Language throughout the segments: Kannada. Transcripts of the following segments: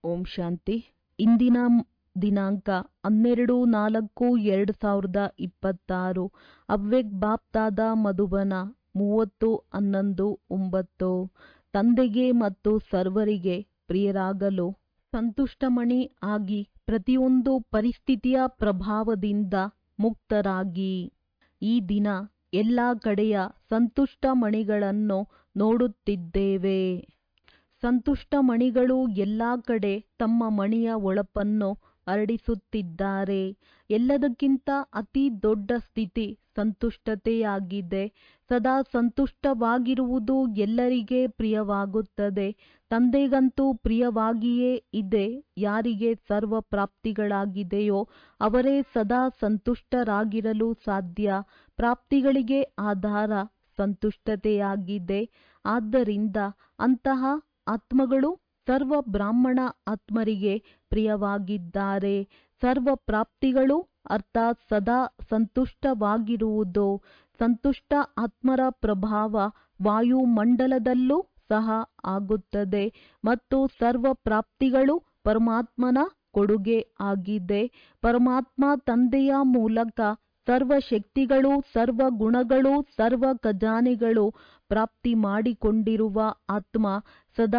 ಓಂ ಶಾಂತಿ ಇಂದಿನ ದಿನಾಂಕ ಹನ್ನೆರಡು ನಾಲ್ಕು ಎರಡು ಸಾವಿರದ ಇಪ್ಪತ್ತಾರು ಅವ್ಯಕ್ಟ್ ಬಾಪ್ತಾದ ಮಧುಬನ ಮೂವತ್ತು ಹನ್ನೊಂದು ಒಂಬತ್ತು ತಂದೆಗೆ ಮತ್ತು ಸರ್ವರಿಗೆ ಪ್ರಿಯರಾಗಲು ಸಂತುಷ್ಟಮಣಿ ಆಗಿ ಪ್ರತಿಯೊಂದು ಪರಿಸ್ಥಿತಿಯ ಪ್ರಭಾವದಿಂದ ಮುಕ್ತರಾಗಿ ಈ ದಿನ ಎಲ್ಲ ಕಡೆಯ ಸಂತುಷ್ಟ ಮಣಿಗಳನ್ನು ನೋಡುತ್ತಿದ್ದೇವೆ ಸಂತುಷ್ಟ ಮಣಿಗಳು ಎಲ್ಲ ಕಡೆ ತಮ್ಮ ಮಣಿಯ ಒಳಪನ್ನು ಹರಡಿಸುತ್ತಿದ್ದಾರೆ ಎಲ್ಲದಕ್ಕಿಂತ ಅತಿ ದೊಡ್ಡ ಸ್ಥಿತಿ ಸಂತುಷ್ಟತೆಯಾಗಿದೆ ಸದಾ ಸಂತುಷ್ಟವಾಗಿರುವುದು ಎಲ್ಲರಿಗೆ ಪ್ರಿಯವಾಗುತ್ತದೆ ತಂದೆಗಂತೂ ಪ್ರಿಯವಾಗಿಯೇ ಇದೆ ಯಾರಿಗೆ ಸರ್ವ ಪ್ರಾಪ್ತಿಗಳಾಗಿದೆಯೋ ಅವರೇ ಸದಾ ಸಂತುಷ್ಟರಾಗಿರಲು ಸಾಧ್ಯ ಪ್ರಾಪ್ತಿಗಳಿಗೆ ಆಧಾರ ಸಂತುಷ್ಟತೆಯಾಗಿದೆ ಆದ್ದರಿಂದ ಅಂತಹ ಆತ್ಮಗಳು ಸರ್ವ ಬ್ರಾಹ್ಮಣ ಆತ್ಮರಿಗೆ ಪ್ರಿಯವಾಗಿದ್ದಾರೆ ಸರ್ವ ಪ್ರಾಪ್ತಿಗಳು ಅರ್ಥಾತ್ ಸದಾ ಸಂತುಷ್ಟವಾಗಿರುವುದು ಸಂತುಷ್ಟ ಆತ್ಮರ ಪ್ರಭಾವ ವಾಯುಮಂಡಲದಲ್ಲೂ ಸಹ ಆಗುತ್ತದೆ ಮತ್ತು ಸರ್ವ ಪ್ರಾಪ್ತಿಗಳು ಪರಮಾತ್ಮನ ಕೊಡುಗೆ ಆಗಿದೆ ಪರಮಾತ್ಮ ತಂದೆಯ ಮೂಲಕ ಸರ್ವ ಶಕ್ತಿಗಳು ಸರ್ವ ಗುಣಗಳು ಸರ್ವ ಖಜಾನೆಗಳು ಪ್ರಾಪ್ತಿ ಮಾಡಿಕೊಂಡಿರುವ ಆತ್ಮ ಸದಾ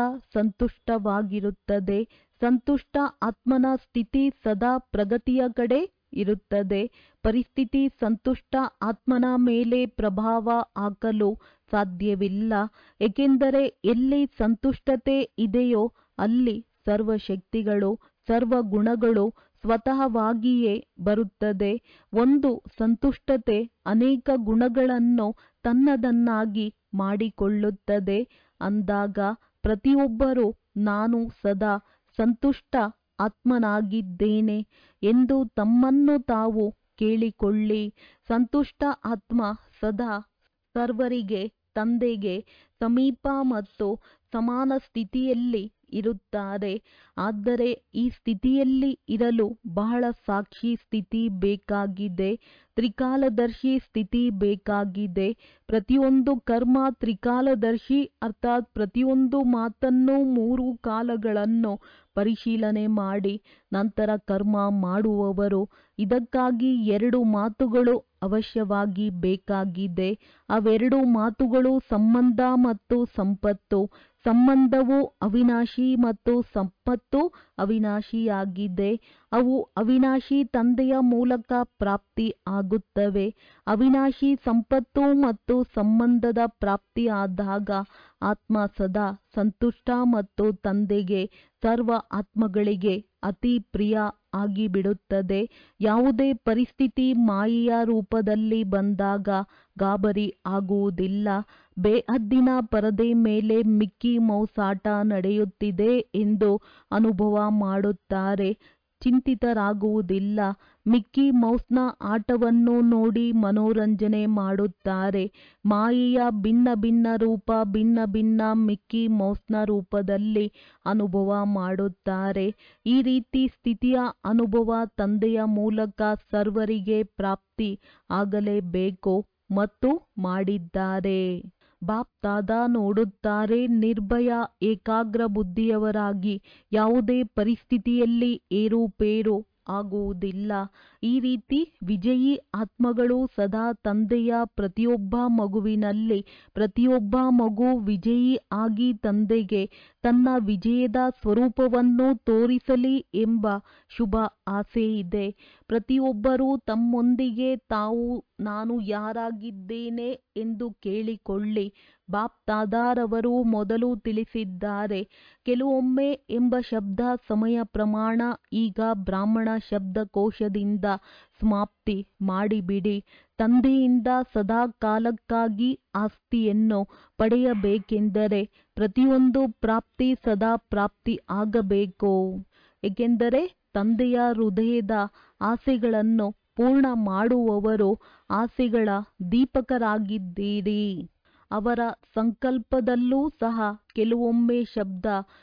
ಸಂತುಷ್ಟವಾಗಿರುತ್ತದೆ ಸಂತುಷ್ಟ ಆತ್ಮನ ಸ್ಥಿತಿ ಸದಾ ಪ್ರಗತಿಯ ಕಡೆ ಇರುತ್ತದೆ ಪರಿಸ್ಥಿತಿ ಸಂತುಷ್ಟ ಆತ್ಮನ ಮೇಲೆ ಪ್ರಭಾವ ಹಾಕಲು ಸಾಧ್ಯವಿಲ್ಲ ಏಕೆಂದರೆ ಎಲ್ಲಿ ಸಂತುಷ್ಟತೆ ಇದೆಯೋ ಅಲ್ಲಿ ಸರ್ವ ಶಕ್ತಿಗಳು ಸರ್ವ ಗುಣಗಳು ಸ್ವತಃವಾಗಿಯೇ ಬರುತ್ತದೆ ಒಂದು ಸಂತುಷ್ಟತೆ ಅನೇಕ ಗುಣಗಳನ್ನು ತನ್ನದನ್ನಾಗಿ ಮಾಡಿಕೊಳ್ಳುತ್ತದೆ ಅಂದಾಗ ಪ್ರತಿಯೊಬ್ಬರೂ ನಾನು ಸದಾ ಸಂತುಷ್ಟ ಆತ್ಮನಾಗಿದ್ದೇನೆ ಎಂದು ತಮ್ಮನ್ನು ತಾವು ಕೇಳಿಕೊಳ್ಳಿ ಸಂತುಷ್ಟ ಆತ್ಮ ಸದಾ ಸರ್ವರಿಗೆ ತಂದೆಗೆ ಸಮೀಪ ಮತ್ತು ಸಮಾನ ಸ್ಥಿತಿಯಲ್ಲಿ ಇರುತ್ತಾರೆ ಆದರೆ ಈ ಸ್ಥಿತಿಯಲ್ಲಿ ಇರಲು ಬಹಳ ಸಾಕ್ಷಿ ಸ್ಥಿತಿ ಬೇಕಾಗಿದೆ ತ್ರಿಕಾಲದರ್ಶಿ ಸ್ಥಿತಿ ಬೇಕಾಗಿದೆ ಪ್ರತಿಯೊಂದು ಕರ್ಮ ತ್ರಿಕಾಲದರ್ಶಿ ಅರ್ಥಾತ್ ಪ್ರತಿಯೊಂದು ಮಾತನ್ನು ಮೂರು ಕಾಲಗಳನ್ನು ಪರಿಶೀಲನೆ ಮಾಡಿ ನಂತರ ಕರ್ಮ ಮಾಡುವವರು ಇದಕ್ಕಾಗಿ ಎರಡು ಮಾತುಗಳು ಅವಶ್ಯವಾಗಿ ಬೇಕಾಗಿದೆ ಅವೆರಡು ಮಾತುಗಳು ಸಂಬಂಧ ಮತ್ತು ಸಂಪತ್ತು ಸಂಬಂಧವು ಅವಿನಾಶಿ ಮತ್ತು ಸಂಪತ್ತು ಅವಿನಾಶಿಯಾಗಿದೆ ಅವು ಅವಿನಾಶಿ ತಂದೆಯ ಮೂಲಕ ಪ್ರಾಪ್ತಿ ಆಗುತ್ತವೆ ಅವಿನಾಶಿ ಸಂಪತ್ತು ಮತ್ತು ಸಂಬಂಧದ ಪ್ರಾಪ್ತಿ ಆದಾಗ ಆತ್ಮ ಸದಾ ಸಂತುಷ್ಟ ಮತ್ತು ತಂದೆಗೆ ಸರ್ವ ಆತ್ಮಗಳಿಗೆ ಅತಿ ಪ್ರಿಯ ಆಗಿಬಿಡುತ್ತದೆ ಯಾವುದೇ ಪರಿಸ್ಥಿತಿ ಮಾಯೆಯ ರೂಪದಲ್ಲಿ ಬಂದಾಗ ಗಾಬರಿ ಆಗುವುದಿಲ್ಲ ಬೇಹದ್ದಿನ ಪರದೆ ಮೇಲೆ ಮಿಕ್ಕಿ ಮೌಸ್ ಆಟ ನಡೆಯುತ್ತಿದೆ ಎಂದು ಅನುಭವ ಮಾಡುತ್ತಾರೆ ಚಿಂತಿತರಾಗುವುದಿಲ್ಲ ಮಿಕ್ಕಿ ಮೌಸ್ನ ಆಟವನ್ನು ನೋಡಿ ಮನೋರಂಜನೆ ಮಾಡುತ್ತಾರೆ ಮಾಯೆಯ ಭಿನ್ನ ಭಿನ್ನ ರೂಪ ಭಿನ್ನ ಭಿನ್ನ ಮಿಕ್ಕಿ ಮೌಸ್ನ ರೂಪದಲ್ಲಿ ಅನುಭವ ಮಾಡುತ್ತಾರೆ ಈ ರೀತಿ ಸ್ಥಿತಿಯ ಅನುಭವ ತಂದೆಯ ಮೂಲಕ ಸರ್ವರಿಗೆ ಪ್ರಾಪ್ತಿ ಆಗಲೇಬೇಕು ಮತ್ತು ಮಾಡಿದ್ದಾರೆ ಬಾಪ್ ದಾದಾ ನೋಡುತ್ತಾರೆ ನಿರ್ಭಯ ಏಕಾಗ್ರ ಬುದ್ಧಿಯವರಾಗಿ ಯಾವುದೇ ಪರಿಸ್ಥಿತಿಯಲ್ಲಿ ಏರುಪೇರು ಆಗುವುದಿಲ್ಲ ಈ ರೀತಿ ವಿಜಯಿ ಆತ್ಮಗಳು ಸದಾ ತಂದೆಯ ಪ್ರತಿಯೊಬ್ಬ ಮಗುವಿನಲ್ಲಿ ಪ್ರತಿಯೊಬ್ಬ ಮಗು ವಿಜಯಿ ಆಗಿ ತಂದೆಗೆ ತನ್ನ ವಿಜಯದ ಸ್ವರೂಪವನ್ನು ತೋರಿಸಲಿ ಎಂಬ ಶುಭ ಆಸೆ ಇದೆ ಪ್ರತಿಯೊಬ್ಬರೂ ತಮ್ಮೊಂದಿಗೆ ತಾವು ನಾನು ಯಾರಾಗಿದ್ದೇನೆ ಎಂದು ಕೇಳಿಕೊಳ್ಳಿ ಬಾಪ್ ದಾದಾರವರು ಮೊದಲು ತಿಳಿಸಿದ್ದಾರೆ ಕೆಲವೊಮ್ಮೆ ಎಂಬ ಶಬ್ದ ಸಮಯ ಪ್ರಮಾಣ ಈಗ ಬ್ರಾಹ್ಮಣ ಶಬ್ದಕೋಶದಿಂದ ಸಮಾಪ್ತಿ ಮಾಡಿಬಿಡಿ ತಂದೆಯಿಂದ ಸದಾ ಕಾಲಕ್ಕಾಗಿ ಆಸ್ತಿಯನ್ನು ಪಡೆಯಬೇಕೆಂದರೆ ಪ್ರತಿಯೊಂದು ಪ್ರಾಪ್ತಿ ಸದಾ ಪ್ರಾಪ್ತಿ ಆಗಬೇಕು ಏಕೆಂದರೆ ತಂದೆಯ ಹೃದಯದ ಆಸೆಗಳನ್ನು ಪೂರ್ಣ ಮಾಡುವವರು ಆಸೆಗಳ ದೀಪಕರಾಗಿದ್ದೀರಿ ಅವರ ಸಂಕಲ್ಪದಲ್ಲೂ ಸಹ ಕೆಲವೊಮ್ಮೆ ಶಬ್ದ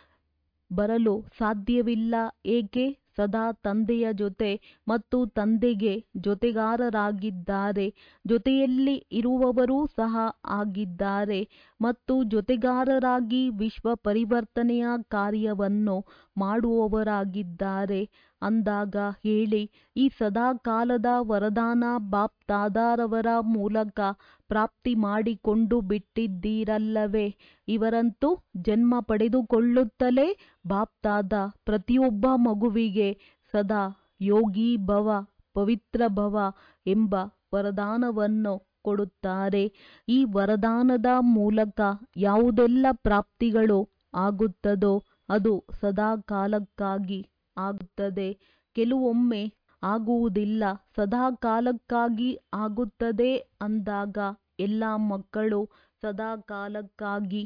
ಬರಲು ಸಾಧ್ಯವಿಲ್ಲ ಏಕೆ ಸದಾ ತಂದೆಯ ಜೊತೆ ಮತ್ತು ತಂದೆಗೆ ಜೊತೆಗಾರರಾಗಿದ್ದಾರೆ ಜೊತೆಯಲ್ಲಿ ಇರುವವರೂ ಸಹ ಆಗಿದ್ದಾರೆ ಮತ್ತು ಜೊತೆಗಾರರಾಗಿ ವಿಶ್ವ ಪರಿವರ್ತನೆಯ ಕಾರ್ಯವನ್ನು ಮಾಡುವವರಾಗಿದ್ದಾರೆ ಅಂದಾಗ ಹೇಳಿ ಈ ಸದಾಕಾಲದ ವರದಾನ ಬಾಪ್ ತಾದಾರವರ ಮೂಲಕ ಪ್ರಾಪ್ತಿ ಮಾಡಿಕೊಂಡು ಬಿಟ್ಟಿದ್ದೀರಲ್ಲವೇ ಇವರಂತೂ ಜನ್ಮ ಪಡೆದುಕೊಳ್ಳುತ್ತಲೇ ಬಾಪ್ ತಾದ ಪ್ರತಿಯೊಬ್ಬ ಮಗುವಿಗೆ ಸದಾ ಯೋಗಿ ಭವ ಪವಿತ್ರ ಭವ ಎಂಬ ವರದಾನವನ್ನು ಕೊಡುತ್ತಾರೆ ಈ ವರದಾನದ ಮೂಲಕ ಯಾವುದೆಲ್ಲ ಪ್ರಾಪ್ತಿಗಳು ಆಗುತ್ತದೋ ಅದು ಸದಾ ಕಾಲಕ್ಕಾಗಿ ಆಗುತ್ತದೆ ಕೆಲವೊಮ್ಮೆ ಆಗುವುದಿಲ್ಲ ಸದಾ ಕಾಲಕ್ಕಾಗಿ ಆಗುತ್ತದೆ ಅಂದಾಗ ಎಲ್ಲ ಮಕ್ಕಳು ಸದಾ ಕಾಲಕ್ಕಾಗಿ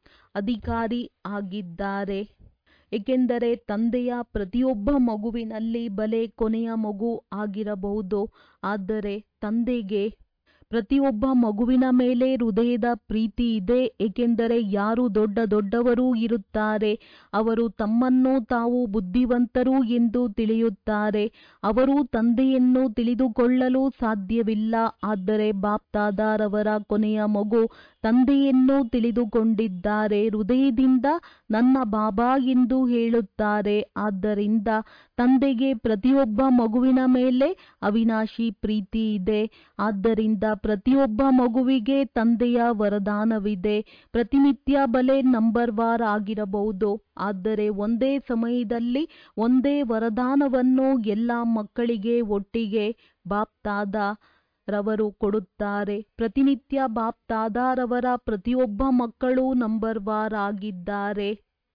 ಅಧಿಕಾರಿ ಆಗಿದ್ದಾರೆ ಏಕೆಂದರೆ ತಂದೆಯ ಪ್ರತಿಯೊಬ್ಬ ಮಗುವಿನಲ್ಲಿ ಬಲೆ ಕೊನೆಯ ಮಗು ಆಗಿರಬಹುದು ಆದರೆ ತಂದೆಗೆ ಪ್ರತಿಯೊಬ್ಬ ಮಗುವಿನ ಮೇಲೆ ಹೃದಯದ ಪ್ರೀತಿ ಇದೆ ಏಕೆಂದರೆ ಯಾರು ದೊಡ್ಡ ದೊಡ್ಡವರು ಇರುತ್ತಾರೆ ಅವರು ತಮ್ಮನ್ನು ತಾವು ಬುದ್ಧಿವಂತರು ಎಂದು ತಿಳಿಯುತ್ತಾರೆ ಅವರು ತಂದೆಯನ್ನು ತಿಳಿದುಕೊಳ್ಳಲು ಸಾಧ್ಯವಿಲ್ಲ ಆದರೆ ಬಾಪ್ ತಾದಾರವರ ಕೊನೆಯ ಮಗು ತಂದೆಯನ್ನು ತಿಳಿದುಕೊಂಡಿದ್ದಾರೆ ಹೃದಯದಿಂದ ನನ್ನ ಬಾಬಾ ಎಂದು ಹೇಳುತ್ತಾರೆ ಆದ್ದರಿಂದ ತಂದೆಗೆ ಪ್ರತಿಯೊಬ್ಬ ಮಗುವಿನ ಮೇಲೆ ಅವಿನಾಶಿ ಪ್ರೀತಿ ಇದೆ ಆದ್ದರಿಂದ ಪ್ರತಿಯೊಬ್ಬ ಮಗುವಿಗೆ ತಂದೆಯ ವರದಾನವಿದೆ ಪ್ರತಿನಿತ್ಯ ಬಲೆ ನಂಬರ್ ವಾರ್ ಆಗಿರಬಹುದು ಆದರೆ ಒಂದೇ ಸಮಯದಲ್ಲಿ ಒಂದೇ ವರದಾನವನ್ನು ಎಲ್ಲ ಮಕ್ಕಳಿಗೆ ಒಟ್ಟಿಗೆ ಬಾಪ್ ತಾದ ರವರು ಕೊಡುತ್ತಾರೆ ಪ್ರತಿನಿತ್ಯ ಬಾಪ್ ತಾದಾರವರ ಪ್ರತಿಯೊಬ್ಬ ಮಕ್ಕಳು ನಂಬರ್ ವಾರ್ ಆಗಿದ್ದಾರೆ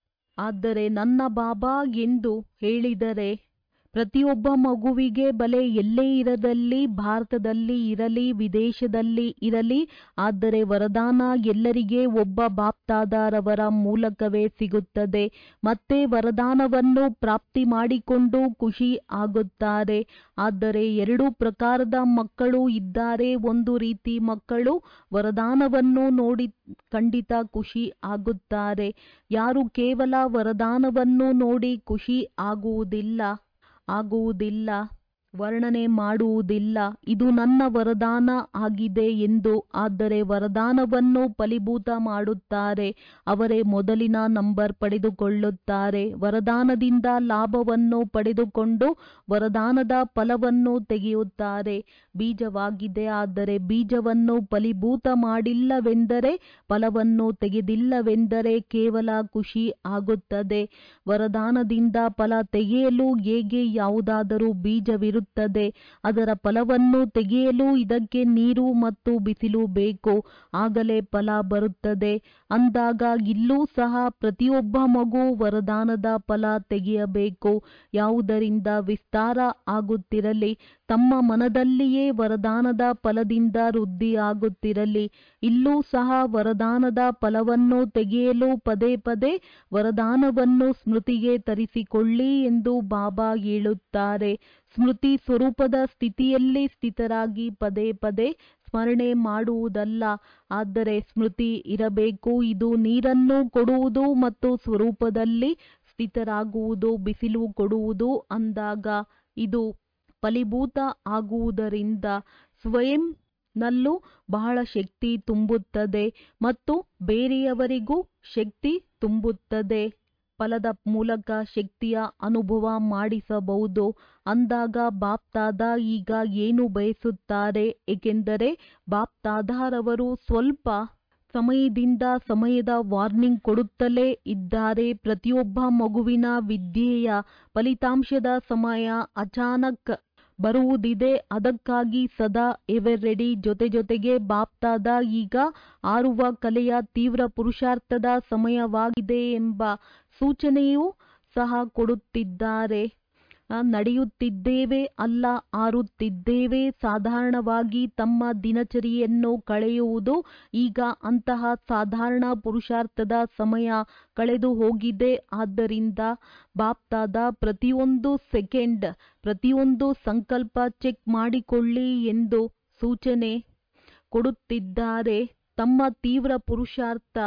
ಆದರೆ ನನ್ನ ಬಾಬಾ ಎಂದು ಹೇಳಿದರೆ ಪ್ರತಿಯೊಬ್ಬ ಮಗುವಿಗೆ ಬಲೆ ಎಲ್ಲೇ ಇರದಲ್ಲಿ ಭಾರತದಲ್ಲಿ ಇರಲಿ ವಿದೇಶದಲ್ಲಿ ಇರಲಿ ಆದರೆ ವರದಾನ ಎಲ್ಲರಿಗೆ ಒಬ್ಬ ಬಾಪ್ತಾದಾರವರ ಮೂಲಕವೇ ಸಿಗುತ್ತದೆ ಮತ್ತೆ ವರದಾನವನ್ನು ಪ್ರಾಪ್ತಿ ಮಾಡಿಕೊಂಡು ಖುಷಿ ಆಗುತ್ತಾರೆ ಆದರೆ ಎರಡು ಪ್ರಕಾರದ ಮಕ್ಕಳು ಇದ್ದಾರೆ ಒಂದು ರೀತಿ ಮಕ್ಕಳು ವರದಾನವನ್ನು ನೋಡಿ ಖಂಡಿತ ಖುಷಿ ಆಗುತ್ತಾರೆ ಯಾರು ಕೇವಲ ವರದಾನವನ್ನು ನೋಡಿ ಖುಷಿ ಆಗುವುದಿಲ್ಲ ಆಗುವುದಿಲ್ಲ ವರ್ಣನೆ ಮಾಡುವುದಿಲ್ಲ ಇದು ನನ್ನ ವರದಾನ ಆಗಿದೆ ಎಂದು ಆದರೆ ವರದಾನವನ್ನು ಫಲೀಭೂತ ಮಾಡುತ್ತಾರೆ ಅವರೇ ಮೊದಲಿನ ನಂಬರ್ ಪಡೆದುಕೊಳ್ಳುತ್ತಾರೆ ವರದಾನದಿಂದ ಲಾಭವನ್ನು ಪಡೆದುಕೊಂಡು ವರದಾನದ ಫಲವನ್ನು ತೆಗೆಯುತ್ತಾರೆ ಬೀಜವಾಗಿದೆ ಆದರೆ ಬೀಜವನ್ನು ಫಲೀಭೂತ ಮಾಡಿಲ್ಲವೆಂದರೆ ಫಲವನ್ನು ತೆಗೆದಿಲ್ಲವೆಂದರೆ ಕೇವಲ ಖುಷಿ ಆಗುತ್ತದೆ ವರದಾನದಿಂದ ಫಲ ತೆಗೆಯಲು ಹೇಗೆ ಯಾವುದಾದರೂ ಬೀಜವಿರುತ್ತದೆ ಅದರ ಫಲವನ್ನು ತೆಗೆಯಲು ಇದಕ್ಕೆ ನೀರು ಮತ್ತು ಬಿಸಿಲು ಬೇಕು ಆಗಲೇ ಫಲ ಬರುತ್ತದೆ ಅಂದಾಗ ಇಲ್ಲೂ ಸಹ ಪ್ರತಿಯೊಬ್ಬ ಮಗು ವರದಾನದ ಫಲ ತೆಗೆಯಬೇಕು ಯಾವುದರಿಂದ ವಿಸ್ತಾರ ಆಗುತ್ತಿರಲಿ ತಮ್ಮ ಮನದಲ್ಲಿಯೇ ವರದಾನದ ಫಲದಿಂದ ವೃದ್ಧಿ ಆಗುತ್ತಿರಲಿ ಇಲ್ಲೂ ಸಹ ವರದಾನದ ಫಲವನ್ನು ತೆಗೆಯಲು ಪದೇ ಪದೇ ವರದಾನವನ್ನು ಸ್ಮೃತಿಗೆ ತರಿಸಿಕೊಳ್ಳಿ ಎಂದು ಬಾಬಾ ಹೇಳುತ್ತಾರೆ ಸ್ಮೃತಿ ಸ್ವರೂಪದ ಸ್ಥಿತಿಯಲ್ಲಿ ಸ್ಥಿತರಾಗಿ ಪದೇ ಪದೇ ಸ್ಮರಣೆ ಮಾಡುವುದಲ್ಲ ಆದರೆ ಸ್ಮೃತಿ ಇರಬೇಕು ಇದು ನೀರನ್ನು ಕೊಡುವುದು ಮತ್ತು ಸ್ವರೂಪದಲ್ಲಿ ಸ್ಥಿತರಾಗುವುದು ಬಿಸಿಲು ಕೊಡುವುದು ಅಂದಾಗ ಇದು ಫಲೀಭೂತ ಆಗುವುದರಿಂದ ಸ್ವಯಂ ನಲ್ಲೂ ಬಹಳ ಶಕ್ತಿ ತುಂಬುತ್ತದೆ ಮತ್ತು ಬೇರೆಯವರಿಗೂ ಶಕ್ತಿ ತುಂಬುತ್ತದೆ ಫಲದ ಮೂಲಕ ಶಕ್ತಿಯ ಅನುಭವ ಮಾಡಿಸಬಹುದು ಅಂದಾಗ ಬಾಪ್ ತಾದ ಈಗ ಏನು ಬಯಸುತ್ತಾರೆ ಏಕೆಂದರೆ ಬಾಪ್ ತಾದಾರವರು ಸ್ವಲ್ಪ ಸಮಯದಿಂದ ಸಮಯದ ವಾರ್ನಿಂಗ್ ಕೊಡುತ್ತಲೇ ಇದ್ದಾರೆ ಪ್ರತಿಯೊಬ್ಬ ಮಗುವಿನ ವಿದ್ಯೆಯ ಫಲಿತಾಂಶದ ಸಮಯ ಅಚಾನಕ್ ಬರುವುದಿದೆ ಅದಕ್ಕಾಗಿ ಸದಾ ಎವರ್ ರೆಡಿ ಜೊತೆ ಜೊತೆಗೆ ಬಾಪ್ತಾದ ಈಗ ಆರುವ ಕಲೆಯ ತೀವ್ರ ಪುರುಷಾರ್ಥದ ಸಮಯವಾಗಿದೆ ಎಂಬ ಸೂಚನೆಯೂ ಸಹ ಕೊಡುತ್ತಿದ್ದಾರೆ ನಡೆಯುತ್ತಿದ್ದೇವೆ ಅಲ್ಲ ಆರುತ್ತಿದ್ದೇವೆ ಸಾಧಾರಣವಾಗಿ ತಮ್ಮ ದಿನಚರಿಯನ್ನು ಕಳೆಯುವುದು ಈಗ ಅಂತಹ ಸಾಧಾರಣ ಪುರುಷಾರ್ಥದ ಸಮಯ ಕಳೆದು ಹೋಗಿದೆ ಆದ್ದರಿಂದ ಬಾಪ್ತಾದ ಪ್ರತಿಯೊಂದು ಸೆಕೆಂಡ್ ಪ್ರತಿಯೊಂದು ಸಂಕಲ್ಪ ಚೆಕ್ ಮಾಡಿಕೊಳ್ಳಿ ಎಂದು ಸೂಚನೆ ಕೊಡುತ್ತಿದ್ದಾರೆ ತಮ್ಮ ತೀವ್ರ ಪುರುಷಾರ್ಥ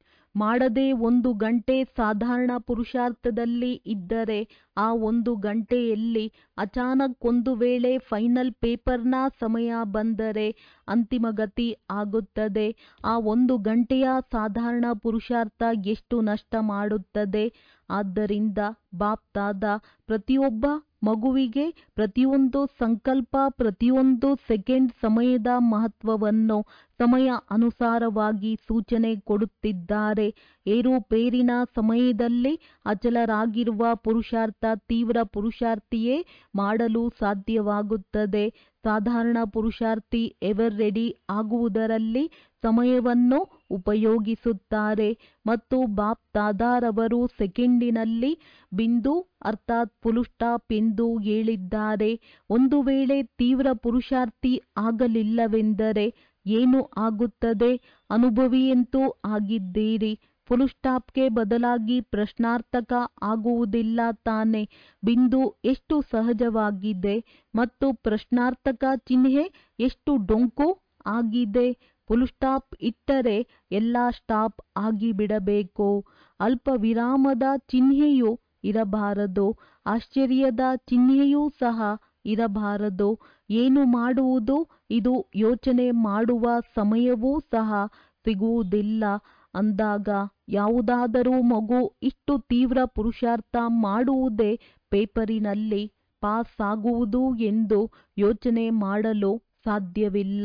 ಮಾಡದೆ ಒಂದು ಗಂಟೆ ಸಾಧಾರಣ ಪುರುಷಾರ್ಥದಲ್ಲಿ ಇದ್ದರೆ ಆ ಒಂದು ಗಂಟೆಯಲ್ಲಿ ಅಚಾನಕ್ ಒಂದು ವೇಳೆ ಫೈನಲ್ ಪೇಪರ್ನ ಸಮಯ ಬಂದರೆ ಅಂತಿಮ ಗತಿ ಆಗುತ್ತದೆ ಆ ಒಂದು ಗಂಟೆಯ ಸಾಧಾರಣ ಪುರುಷಾರ್ಥ ಎಷ್ಟು ನಷ್ಟ ಮಾಡುತ್ತದೆ ಆದ್ದರಿಂದ ಬಾಪ್ತಾದ ಪ್ರತಿಯೊಬ್ಬ ಮಗುವಿಗೆ ಪ್ರತಿಯೊಂದು ಸಂಕಲ್ಪ ಪ್ರತಿಯೊಂದು ಸೆಕೆಂಡ್ ಸಮಯದ ಮಹತ್ವವನ್ನು ಸಮಯ ಅನುಸಾರವಾಗಿ ಸೂಚನೆ ಕೊಡುತ್ತಿದ್ದಾರೆ ಏರುಪೇರಿನ ಸಮಯದಲ್ಲಿ ಅಚಲರಾಗಿರುವ ಪುರುಷಾರ್ಥ ತೀವ್ರ ಪುರುಷಾರ್ಥಿಯೇ ಮಾಡಲು ಸಾಧ್ಯವಾಗುತ್ತದೆ ಸಾಧಾರಣ ಪುರುಷಾರ್ಥಿ ಎವರ್ ರೆಡಿ ಆಗುವುದರಲ್ಲಿ ಸಮಯವನ್ನು ಉಪಯೋಗಿಸುತ್ತಾರೆ ಮತ್ತು ಬಾಪ್ ತಾದಾರವರು ಸೆಕೆಂಡಿನಲ್ಲಿ ಬಿಂದು ಅರ್ಥಾತ್ ಫುಲ್ ಸ್ಟಾಪ್ ಎಂದು ಹೇಳಿದ್ದಾರೆ ಒಂದು ವೇಳೆ ತೀವ್ರ ಪುರುಷಾರ್ಥಿ ಆಗಲಿಲ್ಲವೆಂದರೆ ಏನು ಆಗುತ್ತದೆ ಅನುಭವಿಯಂತೂ ಆಗಿದ್ದೀರಿ ಫುಲ್ ಸ್ಟಾಪ್ಗೆ ಬದಲಾಗಿ ಪ್ರಶ್ನಾರ್ಥಕ ಆಗುವುದಿಲ್ಲ ತಾನೆ ಬಿಂದು ಎಷ್ಟು ಸಹಜವಾಗಿದೆ ಮತ್ತು ಪ್ರಶ್ನಾರ್ಥಕ ಚಿಹ್ನೆ ಎಷ್ಟು ಡೊಂಕು ಆಗಿದೆ ಫುಲ್ ಸ್ಟಾಪ್ ಇಟ್ಟರೆ ಎಲ್ಲ ಸ್ಟಾಪ್ ಆಗಿಬಿಡಬೇಕು ಅಲ್ಪ ವಿರಾಮದ ಚಿಹ್ನೆಯೂ ಇರಬಾರದು ಆಶ್ಚರ್ಯದ ಚಿಹ್ನೆಯೂ ಸಹ ಇರಬಾರದು ಏನು ಮಾಡುವುದು ಇದು ಯೋಚನೆ ಮಾಡುವ ಸಮಯವೂ ಸಹ ಸಿಗುವುದಿಲ್ಲ ಅಂದಾಗ ಯಾವುದಾದರೂ ಮಗು ಇಷ್ಟು ತೀವ್ರ ಪುರುಷಾರ್ಥ ಮಾಡುವುದೇ ಪೇಪರಿನಲ್ಲಿ ಪಾಸ್ ಆಗುವುದು ಎಂದು ಯೋಚನೆ ಮಾಡಲು ಸಾಧ್ಯವಿಲ್ಲ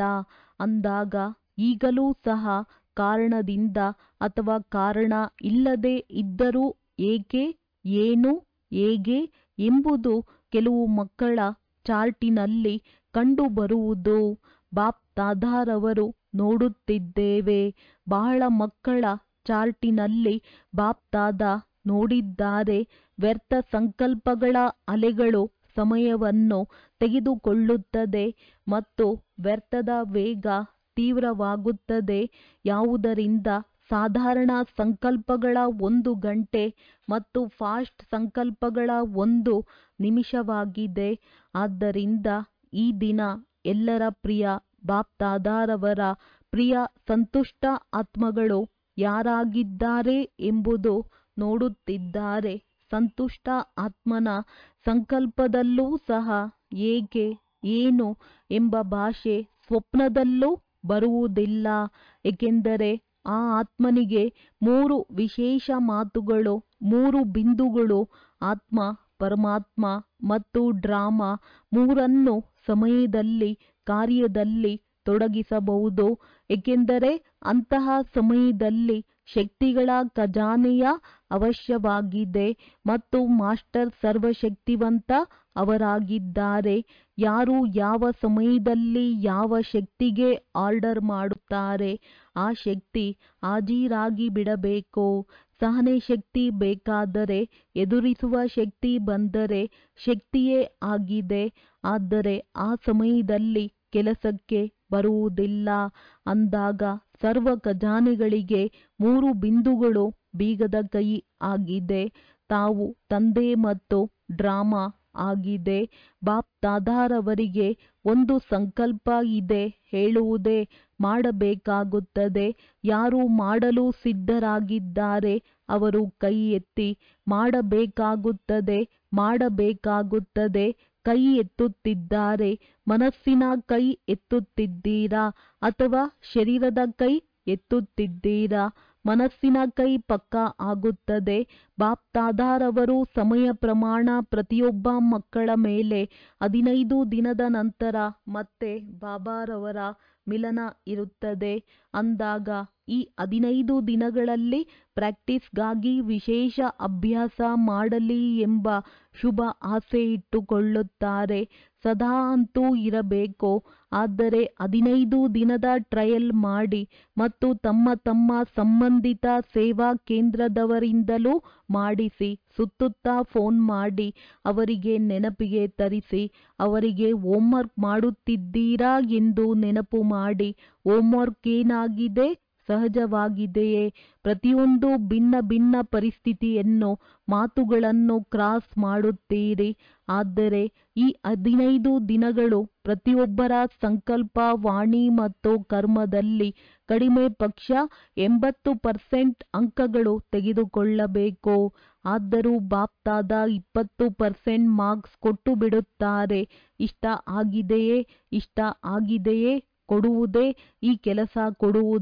ಅಂದಾಗ ಈಗಲೂ ಸಹ ಕಾರಣದಿಂದ ಅಥವಾ ಕಾರಣ ಇಲ್ಲದೆ ಇದ್ದರೂ ಏಕೆ ಏನು ಹೇಗೆ ಎಂಬುದು ಕೆಲವು ಮಕ್ಕಳ ಚಾರ್ಟಿನಲ್ಲಿ ಕಂಡುಬರುವುದು ಬಾಪ್ ತಾದಾರವರು ನೋಡುತ್ತಿದ್ದೇವೆ ಬಹಳ ಮಕ್ಕಳ ಚಾರ್ಟಿನಲ್ಲಿ ಬಾಪ್ ದಾದ ನೋಡಿದ್ದಾರೆ ವ್ಯರ್ಥ ಸಂಕಲ್ಪಗಳ ಅಲೆಗಳು ಸಮಯವನ್ನು ತೆಗೆದುಕೊಳ್ಳುತ್ತದೆ ಮತ್ತು ವ್ಯರ್ಥದ ವೇಗ ತೀವ್ರವಾಗುತ್ತದೆ ಯಾವುದರಿಂದ ಸಾಧಾರಣ ಸಂಕಲ್ಪಗಳ ಒಂದು ಗಂಟೆ ಮತ್ತು ಫಾಸ್ಟ್ ಸಂಕಲ್ಪಗಳ ಒಂದು ನಿಮಿಷವಾಗಿದೆ ಆದ್ದರಿಂದ ಈ ದಿನ ಎಲ್ಲರ ಪ್ರಿಯ ಬಾಪ್ ತಾದಾರವರ ಪ್ರಿಯ ಸಂತುಷ್ಟ ಆತ್ಮಗಳು ಯಾರಾಗಿದ್ದಾರೆ ಎಂಬುದು ನೋಡುತ್ತಿದ್ದಾರೆ ಸಂತುಷ್ಟ ಆತ್ಮನ ಸಂಕಲ್ಪದಲ್ಲೂ ಸಹ ಹೇಗೆ ಏನು ಎಂಬ ಭಾಷೆ ಸ್ವಪ್ನದಲ್ಲೂ ಬರುವುದಿಲ್ಲ ಏಕೆಂದರೆ ಆ ಆತ್ಮನಿಗೆ ಮೂರು ವಿಶೇಷ ಮಾತುಗಳು ಮೂರು ಬಿಂದುಗಳು ಆತ್ಮ ಪರಮಾತ್ಮ ಮತ್ತು ಡ್ರಾಮಾ ಮೂರನ್ನು ಸಮಯದಲ್ಲಿ ಕಾರ್ಯದಲ್ಲಿ ತೊಡಗಿಸಬಹುದು ಏಕೆಂದರೆ ಅಂತಹ ಸಮಯದಲ್ಲಿ ಶಕ್ತಿಗಳ ಖಜಾನೆಯ ಅವಶ್ಯವಾಗಿದೆ ಮತ್ತು ಮಾಸ್ಟರ್ ಸರ್ವಶಕ್ತಿವಂತ ಅವರಾಗಿದ್ದಾರೆ ಯಾರು ಯಾವ ಸಮಯದಲ್ಲಿ ಯಾವ ಶಕ್ತಿಗೆ ಆರ್ಡರ್ ಮಾಡುತ್ತಾರೆ ಆ ಶಕ್ತಿ ಹಾಜೀರಾಗಿ ಬಿಡಬೇಕು ಸಹನೆ ಶಕ್ತಿ ಬೇಕಾದರೆ ಎದುರಿಸುವ ಶಕ್ತಿ ಬಂದರೆ ಶಕ್ತಿಯೇ ಆಗಿದೆ ಆದರೆ ಆ ಸಮಯದಲ್ಲಿ ಕೆಲಸಕ್ಕೆ ಬರುವುದಿಲ್ಲ ಅಂದಾಗ ಸರ್ವ ಖಜಾನೆಗಳಿಗೆ ಮೂರು ಬಿಂದುಗಳು ಬೀಗದ ಕೈ ಆಗಿದೆ ತಾವು ತಂದೆ ಮತ್ತು ಡ್ರಾಮಾ ಆಗಿದೆ ಬಾಪ್ ತಾದಾರವರಿಗೆ ಒಂದು ಸಂಕಲ್ಪ ಇದೆ ಹೇಳುವುದೇ ಮಾಡಬೇಕಾಗುತ್ತದೆ ಯಾರು ಮಾಡಲು ಸಿದ್ಧರಾಗಿದ್ದಾರೆ ಅವರು ಕೈ ಎತ್ತಿ ಮಾಡಬೇಕಾಗುತ್ತದೆ ಮಾಡಬೇಕಾಗುತ್ತದೆ ಕೈ ಎತ್ತುತ್ತಿದ್ದಾರೆ ಮನಸ್ಸಿನ ಕೈ ಎತ್ತುತ್ತಿದ್ದೀರಾ ಅಥವಾ ಶರೀರದ ಕೈ ಎತ್ತುತ್ತಿದ್ದೀರಾ ಮನಸ್ಸಿನ ಕೈ ಪಕ್ಕ ಆಗುತ್ತದೆ ಬಾಪ್ ತಾದಾರವರು ಸಮಯ ಪ್ರಮಾಣ ಪ್ರತಿಯೊಬ್ಬ ಮಕ್ಕಳ ಮೇಲೆ ಹದಿನೈದು ದಿನದ ನಂತರ ಮತ್ತೆ ಬಾಬಾರವರ ಮಿಲನ ಇರುತ್ತದೆ ಅಂದಾಗ ಈ ಹದಿನೈದು ದಿನಗಳಲ್ಲಿ ಪ್ರಾಕ್ಟೀಸ್ಗಾಗಿ ವಿಶೇಷ ಅಭ್ಯಾಸ ಮಾಡಲಿ ಎಂಬ ಶುಭ ಆಸೆ ಇಟ್ಟುಕೊಳ್ಳುತ್ತಾರೆ ಸದಾ ಅಂತೂ ಇರಬೇಕು ಆದರೆ ಹದಿನೈದು ದಿನದ ಟ್ರಯಲ್ ಮಾಡಿ ಮತ್ತು ತಮ್ಮ ತಮ್ಮ ಸಂಬಂಧಿತ ಸೇವಾ ಕೇಂದ್ರದವರಿಂದಲೂ ಮಾಡಿಸಿ ಸುತ್ತುತ್ತಾ ಫೋನ್ ಮಾಡಿ ಅವರಿಗೆ ನೆನಪಿಗೆ ತರಿಸಿ ಅವರಿಗೆ ಹೋಮ್ವರ್ಕ್ ಮಾಡುತ್ತಿದ್ದೀರಾ ಎಂದು ನೆನಪು ಮಾಡಿ ಹೋಮ್ವರ್ಕ್ ಏನಾಗಿದೆ ಸಹಜವಾಗಿದೆಯೇ ಪ್ರತಿಯೊಂದು ಭಿನ್ನ ಭಿನ್ನ ಪರಿಸ್ಥಿತಿಯನ್ನು ಮಾತುಗಳನ್ನು ಕ್ರಾಸ್ ಮಾಡುತ್ತೀರಿ ಆದರೆ ಈ ಹದಿನೈದು ದಿನಗಳು ಪ್ರತಿಯೊಬ್ಬರ ಸಂಕಲ್ಪ ವಾಣಿ ಮತ್ತು ಕರ್ಮದಲ್ಲಿ ಕಡಿಮೆ ಪಕ್ಷ ಎಂಬತ್ತು ಪರ್ಸೆಂಟ್ ಅಂಕಗಳು ತೆಗೆದುಕೊಳ್ಳಬೇಕು ಆದರೂ ಬಾಪ್ತಾದ ಇಪ್ಪತ್ತು ಪರ್ಸೆಂಟ್ ಮಾರ್ಕ್ಸ್ ಕೊಟ್ಟು ಬಿಡುತ್ತಾರೆ ಇಷ್ಟ ಆಗಿದೆಯೇ ಇಷ್ಟ ಆಗಿದೆಯೇ ಕೊಡುವುದೇ ಈ ಕೆಲಸ ಕೊಡುವುದೇ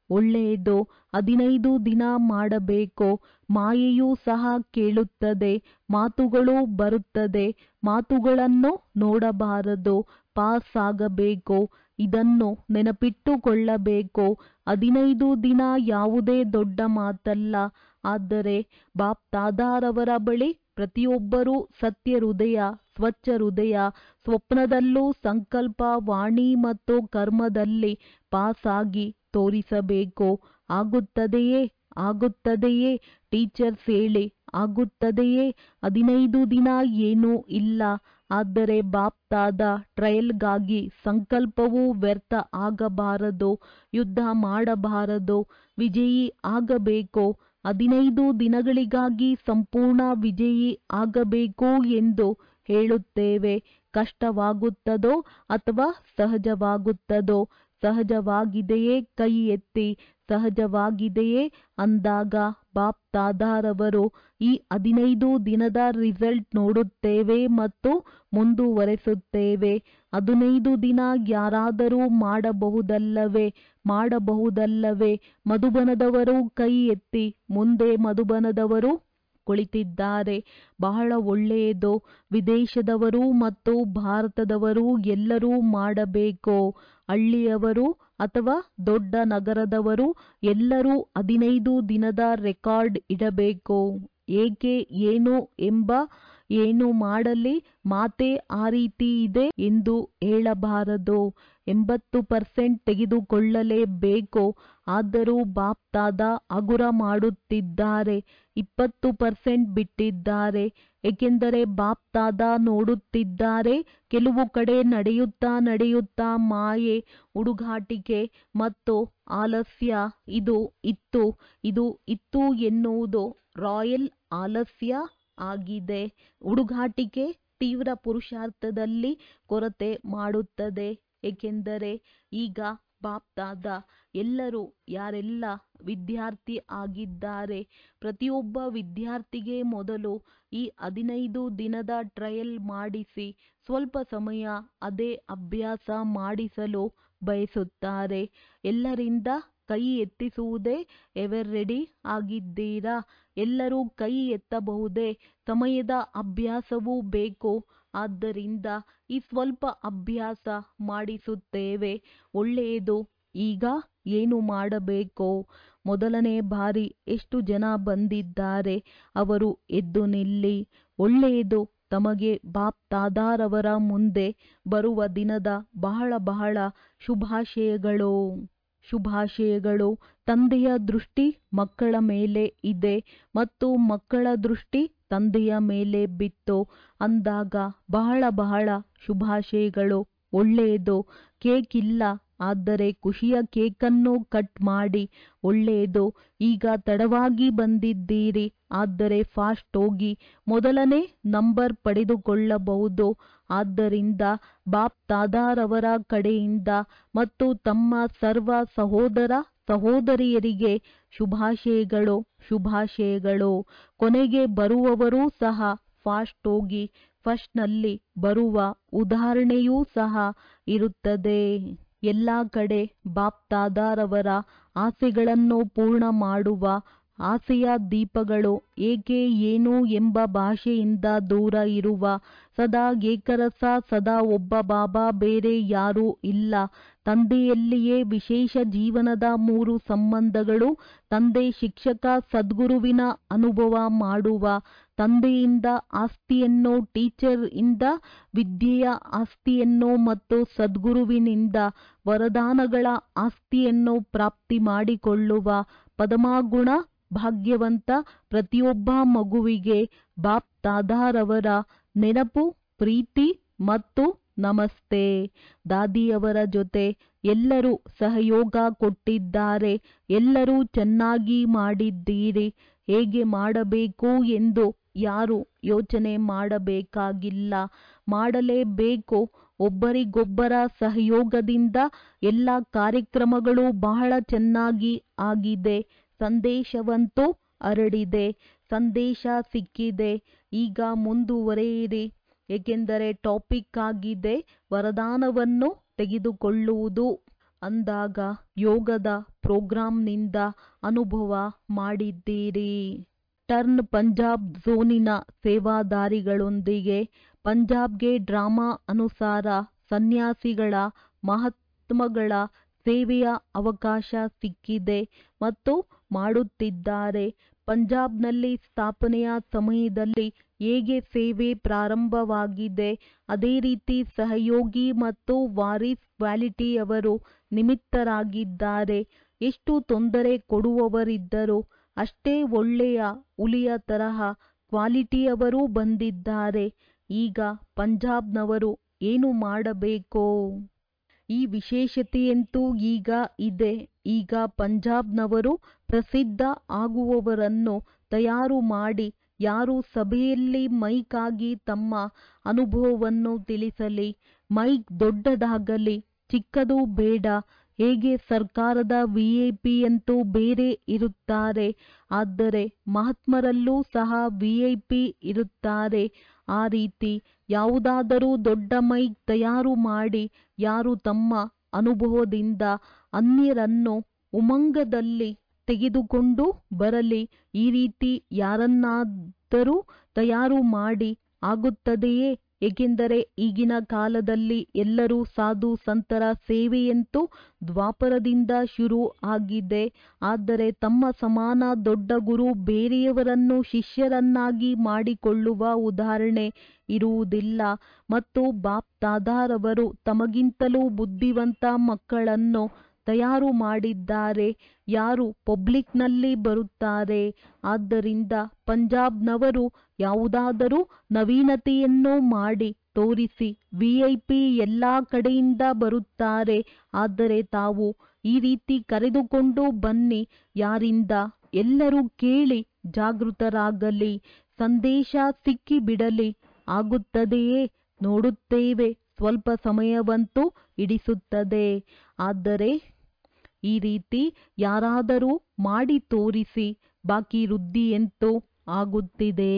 ಒಳ್ಳೆಯದು ಹದಿನೈದು ದಿನ ಮಾಡಬೇಕು ಮಾಯೆಯೂ ಸಹ ಕೇಳುತ್ತದೆ ಮಾತುಗಳು ಬರುತ್ತದೆ ಮಾತುಗಳನ್ನು ನೋಡಬಾರದು ಪಾಸ್ ಆಗಬೇಕು ಇದನ್ನು ನೆನಪಿಟ್ಟುಕೊಳ್ಳಬೇಕು ಹದಿನೈದು ದಿನ ಯಾವುದೇ ದೊಡ್ಡ ಮಾತಲ್ಲ ಆದರೆ ಬಾಪ್ ತಾದಾರವರ ಬಳಿ ಪ್ರತಿಯೊಬ್ಬರೂ ಸತ್ಯ ಹೃದಯ ಸ್ವಚ್ಛ ಹೃದಯ ಸ್ವಪ್ನದಲ್ಲೂ ಸಂಕಲ್ಪ ವಾಣಿ ಮತ್ತು ಕರ್ಮದಲ್ಲಿ ಪಾಸ್ ಆಗಿ ತೋರಿಸಬೇಕು ಆಗುತ್ತದೆಯೇ ಆಗುತ್ತದೆಯೇ ಟೀಚರ್ಸ್ ಹೇಳಿ ಆಗುತ್ತದೆಯೇ ಹದಿನೈದು ದಿನ ಏನೂ ಇಲ್ಲ ಆದರೆ ಬಾಪ್ತಾದ ಟ್ರಯಲ್ಗಾಗಿ ಸಂಕಲ್ಪವೂ ವ್ಯರ್ಥ ಆಗಬಾರದು ಯುದ್ಧ ಮಾಡಬಾರದು ವಿಜಯಿ ಆಗಬೇಕು ಹದಿನೈದು ದಿನಗಳಿಗಾಗಿ ಸಂಪೂರ್ಣ ವಿಜಯಿ ಆಗಬೇಕು ಎಂದು ಹೇಳುತ್ತೇವೆ ಕಷ್ಟವಾಗುತ್ತದೋ ಅಥವಾ ಸಹಜವಾಗುತ್ತದೋ ಸಹಜವಾಗಿದೆಯೇ ಕೈ ಎತ್ತಿ ಸಹಜವಾಗಿದೆಯೇ ಅಂದಾಗ ಬಾಪ್ ತಾದಾರವರು ಈ ಹದಿನೈದು ದಿನದ ರಿಸಲ್ಟ್ ನೋಡುತ್ತೇವೆ ಮತ್ತು ಮುಂದುವರೆಸುತ್ತೇವೆ ಹದಿನೈದು ದಿನ ಯಾರಾದರೂ ಮಾಡಬಹುದಲ್ಲವೇ ಮಾಡಬಹುದಲ್ಲವೇ ಮಧುಬನದವರು ಕೈ ಎತ್ತಿ ಮುಂದೆ ಮಧುಬನದವರು ಕುಳಿತಿದ್ದಾರೆ ಬಹಳ ಒಳ್ಳೆಯದು ವಿದೇಶದವರು ಮತ್ತು ಭಾರತದವರು ಎಲ್ಲರೂ ಮಾಡಬೇಕು ಹಳ್ಳಿಯವರು ಅಥವಾ ದೊಡ್ಡ ನಗರದವರು ಎಲ್ಲರೂ ಹದಿನೈದು ದಿನದ ರೆಕಾರ್ಡ್ ಇಡಬೇಕು ಏಕೆ ಏನು ಎಂಬ ಏನು ಮಾಡಲಿ ಮಾತೆ ಆ ರೀತಿ ಇದೆ ಎಂದು ಹೇಳಬಾರದು ಎಂಬತ್ತು ಪರ್ಸೆಂಟ್ ತೆಗೆದುಕೊಳ್ಳಲೇಬೇಕು ಆದರೂ ಬಾಪ್ತಾದ ಹಗುರ ಮಾಡುತ್ತಿದ್ದಾರೆ ಇಪ್ಪತ್ತು ಪರ್ಸೆಂಟ್ ಬಿಟ್ಟಿದ್ದಾರೆ ಏಕೆಂದರೆ ಬಾಪ್ತಾದ ನೋಡುತ್ತಿದ್ದಾರೆ ಕೆಲವು ಕಡೆ ನಡೆಯುತ್ತಾ ನಡೆಯುತ್ತಾ ಮಾಯೆ ಹುಡುಗಾಟಿಕೆ ಮತ್ತು ಆಲಸ್ಯ ಇದು ಇತ್ತು ಇದು ಇತ್ತು ಎನ್ನುವುದು ರಾಯಲ್ ಆಲಸ್ಯ ಆಗಿದೆ ಹುಡುಗಾಟಿಕೆ ತೀವ್ರ ಪುರುಷಾರ್ಥದಲ್ಲಿ ಕೊರತೆ ಮಾಡುತ್ತದೆ ಏಕೆಂದರೆ ಈಗ ಬಾಪ್ತಾದ ಎಲ್ಲರೂ ಯಾರೆಲ್ಲ ವಿದ್ಯಾರ್ಥಿ ಆಗಿದ್ದಾರೆ ಪ್ರತಿಯೊಬ್ಬ ವಿದ್ಯಾರ್ಥಿಗೆ ಮೊದಲು ಈ ಹದಿನೈದು ದಿನದ ಟ್ರಯಲ್ ಮಾಡಿಸಿ ಸ್ವಲ್ಪ ಸಮಯ ಅದೇ ಅಭ್ಯಾಸ ಮಾಡಿಸಲು ಬಯಸುತ್ತಾರೆ ಎಲ್ಲರಿಂದ ಕೈ ಎತ್ತಿಸುವುದೇ ಎವರ್ ರೆಡಿ ಆಗಿದ್ದೀರಾ ಎಲ್ಲರೂ ಕೈ ಎತ್ತಬಹುದೇ ಸಮಯದ ಅಭ್ಯಾಸವೂ ಬೇಕು ಆದ್ದರಿಂದ ಈ ಸ್ವಲ್ಪ ಅಭ್ಯಾಸ ಮಾಡಿಸುತ್ತೇವೆ ಒಳ್ಳೆಯದು ಈಗ ಏನು ಮಾಡಬೇಕು ಮೊದಲನೇ ಬಾರಿ ಎಷ್ಟು ಜನ ಬಂದಿದ್ದಾರೆ ಅವರು ಎದ್ದು ನಿಲ್ಲಿ ಒಳ್ಳೆಯದು ತಮಗೆ ಬಾಪ್ ತಾದಾರವರ ಮುಂದೆ ಬರುವ ದಿನದ ಬಹಳ ಬಹಳ ಶುಭಾಶಯಗಳು ಶುಭಾಶಯಗಳು ತಂದೆಯ ದೃಷ್ಟಿ ಮಕ್ಕಳ ಮೇಲೆ ಇದೆ ಮತ್ತು ಮಕ್ಕಳ ದೃಷ್ಟಿ ತಂದೆಯ ಮೇಲೆ ಬಿತ್ತು ಅಂದಾಗ ಬಹಳ ಬಹಳ ಶುಭಾಶಯಗಳು ಒಳ್ಳೆಯದು ಕೇಕ್ ಇಲ್ಲ ಆದರೆ ಖುಷಿಯ ಕೇಕನ್ನು ಕಟ್ ಮಾಡಿ ಒಳ್ಳೆಯದು ಈಗ ತಡವಾಗಿ ಬಂದಿದ್ದೀರಿ ಆದರೆ ಫಾಸ್ಟ್ ಹೋಗಿ ಮೊದಲನೇ ನಂಬರ್ ಪಡೆದುಕೊಳ್ಳಬಹುದು ಆದ್ದರಿಂದ ಬಾಪ್ ತಾದಾರವರ ಕಡೆಯಿಂದ ಮತ್ತು ತಮ್ಮ ಸರ್ವ ಸಹೋದರ ಸಹೋದರಿಯರಿಗೆ ಶುಭಾಶಯಗಳು ಶುಭಾಶಯಗಳು ಕೊನೆಗೆ ಬರುವವರೂ ಸಹ ಫಾಸ್ಟ್ ಹೋಗಿ ಫಸ್ಟ್ನಲ್ಲಿ ಬರುವ ಉದಾಹರಣೆಯೂ ಸಹ ಇರುತ್ತದೆ ಎಲ್ಲ ಕಡೆ ಬಾಪ್ ತಾದಾರವರ ಆಸೆಗಳನ್ನು ಪೂರ್ಣ ಮಾಡುವ ಆಸೆಯ ದೀಪಗಳು ಏಕೆ ಏನು ಎಂಬ ಭಾಷೆಯಿಂದ ದೂರ ಇರುವ ಸದಾ ಏಕರಸ ಸದಾ ಒಬ್ಬ ಬಾಬಾ ಬೇರೆ ಯಾರೂ ಇಲ್ಲ ತಂದೆಯಲ್ಲಿಯೇ ವಿಶೇಷ ಜೀವನದ ಮೂರು ಸಂಬಂಧಗಳು ತಂದೆ ಶಿಕ್ಷಕ ಸದ್ಗುರುವಿನ ಅನುಭವ ಮಾಡುವ ತಂದೆಯಿಂದ ಆಸ್ತಿಯನ್ನು ಟೀಚರ್ ಇಂದ ವಿದ್ಯೆಯ ಆಸ್ತಿಯನ್ನು ಮತ್ತು ಸದ್ಗುರುವಿನಿಂದ ವರದಾನಗಳ ಆಸ್ತಿಯನ್ನು ಪ್ರಾಪ್ತಿ ಮಾಡಿಕೊಳ್ಳುವ ಪದಮಾಗುಣ ಭಾಗ್ಯವಂತ ಪ್ರತಿಯೊಬ್ಬ ಮಗುವಿಗೆ ಬಾಪ್ ತಾದಾರವರ ನೆನಪು ಪ್ರೀತಿ ಮತ್ತು ನಮಸ್ತೆ ದಾದಿಯವರ ಜೊತೆ ಎಲ್ಲರೂ ಸಹಯೋಗ ಕೊಟ್ಟಿದ್ದಾರೆ ಎಲ್ಲರೂ ಚೆನ್ನಾಗಿ ಮಾಡಿದ್ದೀರಿ ಹೇಗೆ ಮಾಡಬೇಕು ಎಂದು ಯಾರು ಯೋಚನೆ ಮಾಡಬೇಕಾಗಿಲ್ಲ ಮಾಡಲೇಬೇಕು ಒಬ್ಬರಿಗೊಬ್ಬರ ಸಹಯೋಗದಿಂದ ಎಲ್ಲ ಕಾರ್ಯಕ್ರಮಗಳು ಬಹಳ ಚೆನ್ನಾಗಿ ಆಗಿದೆ ಸಂದೇಶವಂತೂ ಹರಡಿದೆ ಸಂದೇಶ ಸಿಕ್ಕಿದೆ ಈಗ ಮುಂದುವರೆಯಿರಿ ಏಕೆಂದರೆ ಟಾಪಿಕ್ ಆಗಿದೆ ವರದಾನವನ್ನು ತೆಗೆದುಕೊಳ್ಳುವುದು ಅಂದಾಗ ಯೋಗದ ಪ್ರೋಗ್ರಾಂನಿಂದ ಅನುಭವ ಮಾಡಿದ್ದೀರಿ ಟರ್ನ್ ಪಂಜಾಬ್ ಝೋನಿನ ಸೇವಾದಾರಿಗಳೊಂದಿಗೆ ಪಂಜಾಬ್ಗೆ ಡ್ರಾಮಾ ಅನುಸಾರ ಸನ್ಯಾಸಿಗಳ ಮಹಾತ್ಮಗಳ ಸೇವೆಯ ಅವಕಾಶ ಸಿಕ್ಕಿದೆ ಮತ್ತು ಮಾಡುತ್ತಿದ್ದಾರೆ ಪಂಜಾಬ್ನಲ್ಲಿ ಸ್ಥಾಪನೆಯ ಸಮಯದಲ್ಲಿ ಹೇಗೆ ಸೇವೆ ಪ್ರಾರಂಭವಾಗಿದೆ ಅದೇ ರೀತಿ ಸಹಯೋಗಿ ಮತ್ತು ವಾರಿಸ್ ಕ್ವಾಲಿಟಿಯವರು ನಿಮಿತ್ತರಾಗಿದ್ದಾರೆ ಎಷ್ಟು ತೊಂದರೆ ಕೊಡುವವರಿದ್ದರೂ ಅಷ್ಟೇ ಒಳ್ಳೆಯ ಹುಲಿಯ ತರಹ ಕ್ವಾಲಿಟಿಯವರೂ ಬಂದಿದ್ದಾರೆ ಈಗ ಪಂಜಾಬ್ನವರು ಏನು ಮಾಡಬೇಕೋ ಈ ವಿಶೇಷತೆಯಂತೂ ಈಗ ಇದೆ ಈಗ ಪಂಜಾಬ್ನವರು ಪ್ರಸಿದ್ಧ ಆಗುವವರನ್ನು ತಯಾರು ಮಾಡಿ ಯಾರು ಸಭೆಯಲ್ಲಿ ಮೈಕ್ ಆಗಿ ತಮ್ಮ ಅನುಭವವನ್ನು ತಿಳಿಸಲಿ ಮೈಕ್ ದೊಡ್ಡದಾಗಲಿ ಚಿಕ್ಕದು ಬೇಡ ಹೇಗೆ ಸರ್ಕಾರದ ವಿಐಪಿಯಂತೂ ಬೇರೆ ಇರುತ್ತಾರೆ ಆದರೆ ಮಹಾತ್ಮರಲ್ಲೂ ಸಹ ವಿಐಪಿ ಇರುತ್ತಾರೆ ಆ ರೀತಿ ಯಾವುದಾದರೂ ದೊಡ್ಡ ಮೈಕ್ ತಯಾರು ಮಾಡಿ ಯಾರು ತಮ್ಮ ಅನುಭವದಿಂದ ಅನ್ಯರನ್ನು ಉಮಂಗದಲ್ಲಿ ತೆಗೆದುಕೊಂಡು ಬರಲಿ ಈ ರೀತಿ ಯಾರನ್ನಾದರೂ ತಯಾರು ಮಾಡಿ ಆಗುತ್ತದೆಯೇ ಏಕೆಂದರೆ ಈಗಿನ ಕಾಲದಲ್ಲಿ ಎಲ್ಲರೂ ಸಾಧು ಸಂತರ ಸೇವೆಯಂತೂ ದ್ವಾಪರದಿಂದ ಶುರು ಆಗಿದೆ ಆದರೆ ತಮ್ಮ ಸಮಾನ ದೊಡ್ಡ ಗುರು ಬೇರೆಯವರನ್ನು ಶಿಷ್ಯರನ್ನಾಗಿ ಮಾಡಿಕೊಳ್ಳುವ ಉದಾಹರಣೆ ಇರುವುದಿಲ್ಲ ಮತ್ತು ಬಾಪ್ ದಾದಾರವರು ತಮಗಿಂತಲೂ ಬುದ್ಧಿವಂತ ಮಕ್ಕಳನ್ನು ತಯಾರು ಮಾಡಿದ್ದಾರೆ ಯಾರು ಪಬ್ಲಿಕ್ನಲ್ಲಿ ಬರುತ್ತಾರೆ ಆದ್ದರಿಂದ ಪಂಜಾಬ್ನವರು ಯಾವುದಾದರೂ ನವೀನತೆಯನ್ನು ಮಾಡಿ ತೋರಿಸಿ ವಿಐಪಿ ಎಲ್ಲ ಕಡೆಯಿಂದ ಬರುತ್ತಾರೆ ಆದರೆ ತಾವು ಈ ರೀತಿ ಕರೆದುಕೊಂಡು ಬನ್ನಿ ಯಾರಿಂದ ಎಲ್ಲರೂ ಕೇಳಿ ಜಾಗೃತರಾಗಲಿ ಸಂದೇಶ ಸಿಕ್ಕಿಬಿಡಲಿ ಆಗುತ್ತದೆಯೇ ನೋಡುತ್ತೇವೆ ಸ್ವಲ್ಪ ಸಮಯವಂತೂ ಹಿಡಿಸುತ್ತದೆ ಆದರೆ ಈ ರೀತಿ ಯಾರಾದರೂ ಮಾಡಿ ತೋರಿಸಿ ಬಾಕಿ ವೃದ್ಧಿಯಂತೂ ಆಗುತ್ತಿದೆ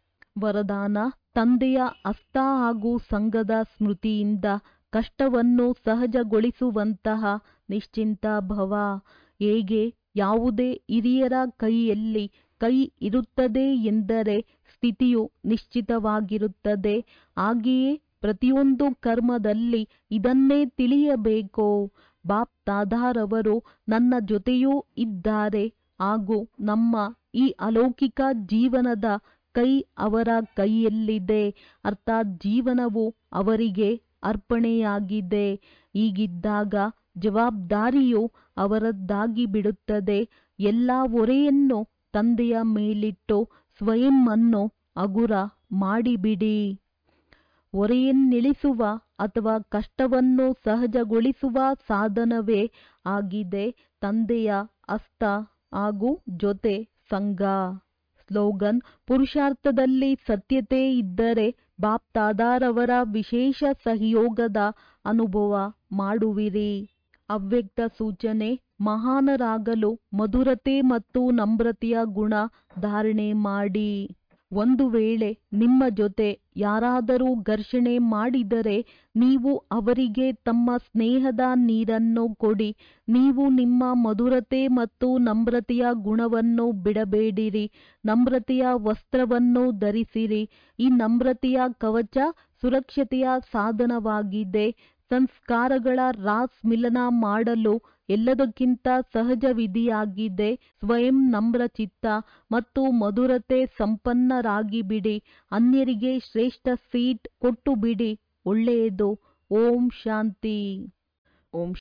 ವರದಾನ ತಂದೆಯ ಹಸ್ತ ಹಾಗೂ ಸಂಘದ ಸ್ಮೃತಿಯಿಂದ ಕಷ್ಟವನ್ನು ಸಹಜಗೊಳಿಸುವಂತಹ ನಿಶ್ಚಿಂತ ಭವ ಹೇಗೆ ಯಾವುದೇ ಹಿರಿಯರ ಕೈಯಲ್ಲಿ ಕೈ ಇರುತ್ತದೆ ಎಂದರೆ ಸ್ಥಿತಿಯು ನಿಶ್ಚಿತವಾಗಿರುತ್ತದೆ ಹಾಗೆಯೇ ಪ್ರತಿಯೊಂದು ಕರ್ಮದಲ್ಲಿ ಇದನ್ನೇ ತಿಳಿಯಬೇಕು ಬಾಪ್ ದಾದಾರವರು ನನ್ನ ಜೊತೆಯೂ ಇದ್ದಾರೆ ಹಾಗೂ ನಮ್ಮ ಈ ಅಲೌಕಿಕ ಜೀವನದ ಕೈ ಅವರ ಕೈಯಲ್ಲಿದೆ ಅರ್ಥಾತ್ ಜೀವನವು ಅವರಿಗೆ ಅರ್ಪಣೆಯಾಗಿದೆ ಹೀಗಿದ್ದಾಗ ಜವಾಬ್ದಾರಿಯು ಅವರದ್ದಾಗಿ ಬಿಡುತ್ತದೆ ಎಲ್ಲ ಹೊರೆಯನ್ನು ತಂದೆಯ ಮೇಲಿಟ್ಟು ಸ್ವಯಂ ಅನ್ನು ಹಗುರ ಮಾಡಿಬಿಡಿ ಹೊರೆಯನ್ನಿಳಿಸುವ ಅಥವಾ ಕಷ್ಟವನ್ನು ಸಹಜಗೊಳಿಸುವ ಸಾಧನವೇ ಆಗಿದೆ ತಂದೆಯ ಹಸ್ತ ಹಾಗೂ ಜೊತೆ ಸಂಘ ಸ್ಲೋಗನ್ ಪುರುಷಾರ್ಥದಲ್ಲಿ ಸತ್ಯತೆ ಇದ್ದರೆ ಬಾಪ್ ದಾದಾರವರ ವಿಶೇಷ ಸಹಯೋಗದ ಅನುಭವ ಮಾಡುವಿರಿ ಅವ್ಯಕ್ತ ಸೂಚನೆ ಮಹಾನರಾಗಲು ಮಧುರತೆ ಮತ್ತು ನಮ್ರತೆಯ ಗುಣ ಧಾರಣೆ ಮಾಡಿ ಒಂದು ವೇಳೆ ನಿಮ್ಮ ಜೊತೆ ಯಾರಾದರೂ ಘರ್ಷಣೆ ಮಾಡಿದರೆ ನೀವು ಅವರಿಗೆ ತಮ್ಮ ಸ್ನೇಹದ ನೀರನ್ನು ಕೊಡಿ ನೀವು ನಿಮ್ಮ ಮಧುರತೆ ಮತ್ತು ನಮ್ರತೆಯ ಗುಣವನ್ನು ಬಿಡಬೇಡಿರಿ ನಮ್ರತೆಯ ವಸ್ತ್ರವನ್ನು ಧರಿಸಿರಿ ಈ ನಮ್ರತೆಯ ಕವಚ ಸುರಕ್ಷತೆಯ ಸಾಧನವಾಗಿದೆ ಸಂಸ್ಕಾರಗಳ ರಾಸ್ ಮಿಲನ ಮಾಡಲು ಎಲ್ಲದಕ್ಕಿಂತ ಸಹಜ ವಿಧಿಯಾಗಿದೆ ಸ್ವಯಂ ನಮ್ರ ಚಿತ್ತ ಮತ್ತು ಮಧುರತೆ ಸಂಪನ್ನರಾಗಿಬಿಡಿ ಅನ್ಯರಿಗೆ ಶ್ರೇಷ್ಠ ಸೀಟ್ ಕೊಟ್ಟು ಬಿಡಿ ಒಳ್ಳೆಯದು ಓಂ ಶಾಂತಿ ಓಂ